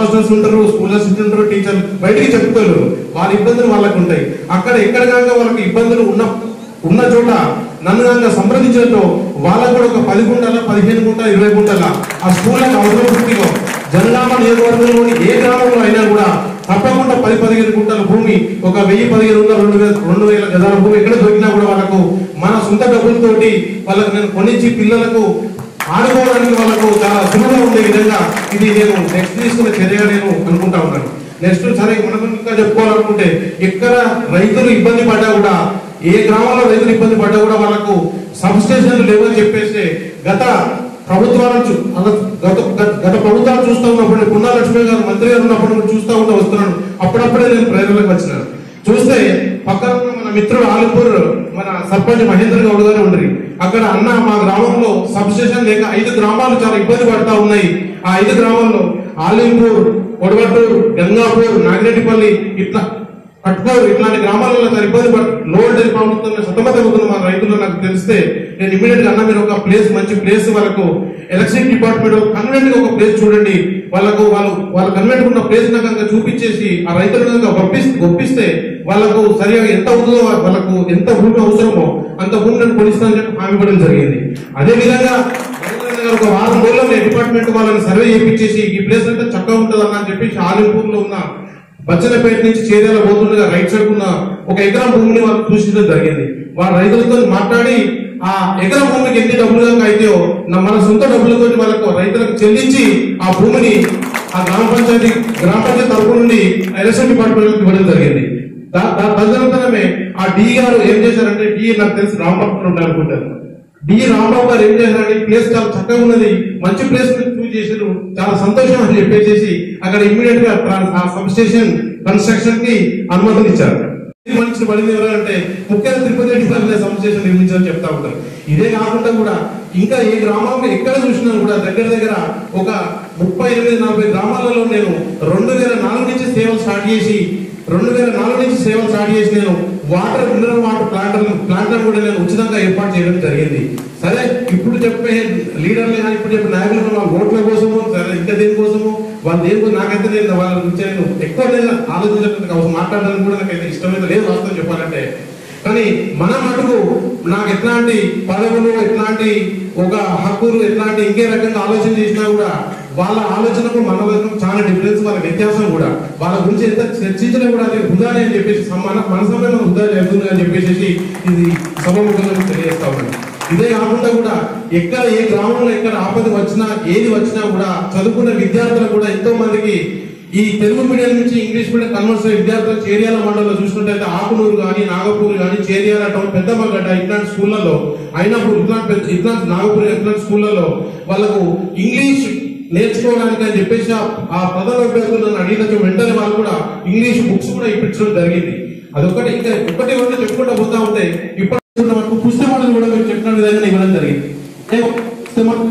masters ఉంటారు school assistant ఉంటారు teacher బయటికి చెప్పుకోరు వాళ్ళ ఇబ్బందులు వాళ్ళకు ఉంటాయి అక్కడ ఎక్కడ కాక వాళ్ళకి ఇబ్బందులు ఉన్న ఉన్న చోట నన్ను కనుక సంప్రదించినట్టు వాళ్ళకు కూడా ఒక పది గుంటల పదిహేను గుంటల ఇరవై గుంటల ఆ స్కూళ్ళకి అవసరం పూర్తిగా జనగామ నియోజకవర్గంలోని ఏ గ్రామంలో అయినా కూడా తప్పకుండా పది పదిహేను గుంటల భూమి ఒక వెయ్యి పదిహేను వందల రెండు వేల రెండు వేల గజాల భూమి ఎక్కడ దొరికినా కూడా వాళ్ళకు మన సొంత డబ్బులతోటి వాళ్ళకు నేను కొనిచ్చి పిల్లలకు ఆడుకోవడానికి వాళ్ళకు చాలా సులువుగా ఉండే విధంగా ఇది నేను నెక్స్ట్ తీసుకున్న చర్యగా నేను అనుకుంటా ఉన్నాను నెక్స్ట్ సరే మనం ఇంకా చెప్పుకోవాలనుకుంటే ఎక్కడ రైతులు ఇబ్బంది పడ్డా కూడా ఏ గ్రామంలో రైతులు ఇబ్బంది పడ్డా కూడా వాళ్ళకు సబ్ స్టేషన్లు లేవని చెప్పేసి గత ప్రభుత్వాల చూ- అలా గత గత- గత ప్రభుత్వాలు చూస్తూ ఉన్నప్పుడు పున్నా లక్ష్మి గారు మంత్రి గారు ఉన్నప్పుడు కూడా చూస్తూ ఉంటూ వస్తున్నాను అప్పుడప్పుడే నేను ప్రజలకు వచ్చినాను చూస్తే పక్కన ఉన్న మన మిత్రుడు ఆలిపూర్ మన సర్పంచ్ మహేంద్ర గౌడ్ గారు ఉండరు అక్కడ అన్న మా గ్రామంలో సబ్ స్టేషన్ లేక ఐదు గ్రామాలు చాలా ఇబ్బంది పడతా ఉన్నాయి ఆ ఐదు గ్రామాల్లో ఆలింపూర్ కొడవట్టూరు గంగాపూర్ నాగిరెడ్డిపల్లి ఇట్లా పట్టుకోరు ఇట్లాంటి గ్రామాలలో చాలా ఇబ్బంది పడు లో వోల్టేజ్ ప్రభుత్వం సతమతమవుతున్న మా రైతులు నాకు తెలిస్తే నేను ఇమీడియట్ గా అన్న మీరు ఒక ప్లేస్ మంచి ప్లేస్ వాళ్ళకు ఎలక్షన్ డిపార్ట్మెంట్ కన్వెంట్ గా ఒక ప్లేస్ చూడండి వాళ్ళకు వాళ్ళు వాళ్ళ కన్వెంట్ ఉన్న ప్లేస్ నాకు కనుక చూపించేసి ఆ రైతులు కనుక ఒప్పిస్తే ఒప్పిస్తే వాళ్ళకు సరిగా ఎంత అవుతుందో వాళ్ళకు ఎంత భూమి అవసరమో అంత భూమి నేను కొనిస్తానని చెప్పి హామీ ఇవ్వడం జరిగింది అదే విధంగా రైతులందరూ గారు ఒక వారం రోజుల్లో నేను డిపార్ట్మెంట్ వాళ్ళని సర్వే చేయించేసి ఈ ప్లేస్ అంతా చక్కగా ఉంటుంది అన్న చెప్పేసి ఆలింపూర్ లో ఉన్న బచ్చనపేట నుంచి చేరేల పోతుండగా రైట్ సైడ్ ఉన్న ఒక ఎకరం భూమిని వాళ్ళు సూచించడం జరిగింది వాళ్ళ రైతులతో మాట్లాడి ఆ ఎకరం భూమికి ఎన్ని డబ్బులు కనుక అయితాయో నా- మన సొంత డబ్బులతో వాళ్ళకు రైతులకు చెల్లించి ఆ భూమిని ఆ గ్రామ పంచాయతీ గ్రామ పంచాయతీ తరపు నుండి ఎలక్షన్ డిపార్ట్మెంట్ ఇవ్వడం జరిగింది దా- దా- తదనంతరమే ఆ డి గారు ఏం చేశారంటే డి నాకు తెలిసి రామపట్నం ఉండే అనుకుంటారు డి రాంబాబు గారు ఏం చేశారంటే ఈ ప్లేస్ చాలా చక్కగా ఉన్నది మంచి ప్లేస్ చూస్ చేసారు చాలా సంతోషం అని చెప్పేసి అక్కడ ఇమ్మీడియట్ గా ట్రాన్స్- ఆ సబ్ స్టేషన్ కన్స్ట్రక్షన్ కి అనుమతులు ఇచ్చారు మనిషి పడింది ఎవరంటే ముఖ్యంగా తిరుపతి రెడ్డి గారు సబ్ స్టేషన్ నిర్మించాలని చెప్తా ఉంటారు ఇదే కాకుండా కూడా ఇంకా ఏ గ్రామంలో ఎక్కడ చూసినా కూడా దగ్గర దగ్గర ఒక ముప్పై ఎనిమిది నలభై గ్రామాలలో నేను రెండు వేల నాలుగు నుంచి సేవలు స్టార్ట్ చేసి రెండు వేల నాలుగు నుంచి సేవలు స్టార్ట్ చేసి నేను water mineral water plant plant కూడా నేను ఉచితంగా ఏర్పాటు చేయడం జరిగింది సరే ఇప్పుడు చెప్పే లీడర్లు కానీ ఇప్పుడు చెప్పే నాయకులు కానీ వాళ్ళ ఓట్ల కోసము సరే ఇంకా దేనికోసము వాళ్ళు దేనికోసం నాకైతే నేను వాళ్ళ గురించి నేను ఎక్కువ నేను ఆలోచించడానికి అవసరం మాట్లాడడానికి కూడా నాకైతే ఇష్టమైతే లేదు వాస్తవం చెప్పాలంటే కానీ మన మటుకు నాకు ఎట్లాంటి పదవులు ఎట్లాంటి ఒక హక్కులు ఎట్లాంటి ఇంకే రకంగా ఆలోచన చేసినా కూడా వాళ్ళ ఆలోచనకు మన వరకు చాలా డిఫరెన్స్ వాళ్ళ వ్యత్యాసం కూడా వాళ్ళ గురించి ఎంత చర్చించినా కూడా అది వృధానే అని చెప్పేసి సమ- మన మన సమయం మనం వృధా చేస్తుంది అని చెప్పేసి ఇది సభముఖంగా తెలియజేస్తా ఉన్నాను ఇదే కాకుండా కూడా ఎక్కడ ఏ గ్రామంలో ఎక్కడ ఆపద వచ్చినా ఏది వచ్చినా కూడా చదువుకున్న విద్యార్థులు కూడా ఎంతో మందికి ఈ తెలుగు మీడియం నుంచి ఇంగ్లీష్ మీడియం కన్వర్స్ విద్యార్థులు చేరియాల మండలంలో చూసుకుంటే ఆకునూరు కానీ నాగపూర్ కానీ చేరియాల టౌన్ పెద్దమ్మగడ్డ ఇట్లాంటి స్కూళ్ళలో అయినప్పుడు ఇట్లాంటి పెద్ద- ఇట్లాంటి నాగపూర్ ఇట్లాంటి స్కూళ్ళలో వాళ్ళకు ఇంగ్లీష్ నేర్చుకోవడానికి అని చెప్పేసి ఆ- ఆ ప్రధాన అభ్యర్థులు నన్ను అడిగిన వెంటనే వాళ్ళు కూడా ఇంగ్లీష్ బుక్స్ కూడా ఇప్పించడం జరిగింది అదొకటి ఇంకా ఒకటి రెండు చెప్పుకుంటూ పోతా ఉంటే ఇప్పుడు వరకు పుస్తకాలను కూడా మీరు చెప్పిన విధంగా ఇవ్వడం జరిగింది ఏమో పుస్తకం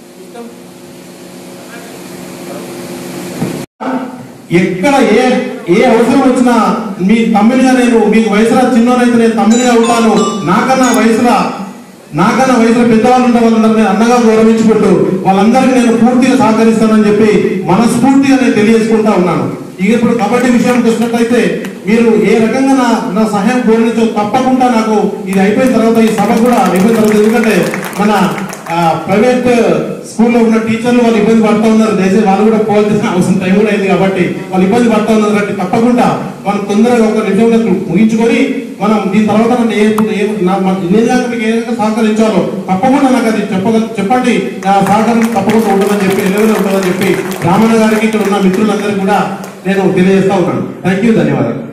ఎక్కడ ఏ ఏ అవసరం వచ్చినా మీ తమ్ముడిగా నేను మీకు వయసులో చిన్నోనైతే నేను తమ్ముడిగా ఉంటాను నాకన్నా వయసులో నాకన్నా వయసులో పెద్దవాళ్ళు ఉంటే వాళ్ళందరూ నేను అన్నగా గౌరవించుకుంటూ వాళ్ళందరికీ నేను పూర్తిగా సహకరిస్తానని చెప్పి మనస్ఫూర్తిగా నేను తెలియజేసుకుంటా ఉన్నాను ఇక ఇప్పుడు కబడ్డీ విషయానికి వచ్చినట్లయితే మీరు ఏ రకంగా నా నా సహాయం కోరినచో తప్పకుండా నాకు ఇది అయిపోయిన తర్వాత ఈ సభ కూడా అయిపోయిన తర్వాత ఎందుకంటే మన ప్రైవేట్ స్కూల్లో ఉన్న టీచర్లు వాళ్ళు ఇబ్బంది పడుతూ ఉన్నారు దయచేసి వాళ్ళు కూడా పోవాల్సిన అవసరం టైం కూడా అయింది కాబట్టి వాళ్ళు ఇబ్బంది పడుతూ ఉన్నారు కాబట్టి తప్పకుండా మనం తొందరగా ఒక నిమిషంలో ముగించుకొని మనం దీని తర్వాత నన్ను ఏ ఏ నా- మా- నేను కనుక మీకు ఏ విధంగా సహకరించాలో తప్పకుండా నాకు అది చెప్పగ చెప్పండి నా సహకారం తప్పకుండా ఉంటుందని చెప్పి ఎల్లవేళ ఉంటుందని చెప్పి రామన్న గారికి ఇక్కడ ఉన్న మిత్రులందరికీ కూడా నేను తెలియజేస్తా ఉన్నాను థ్యాంక్ యూ ధన్యవాదాలు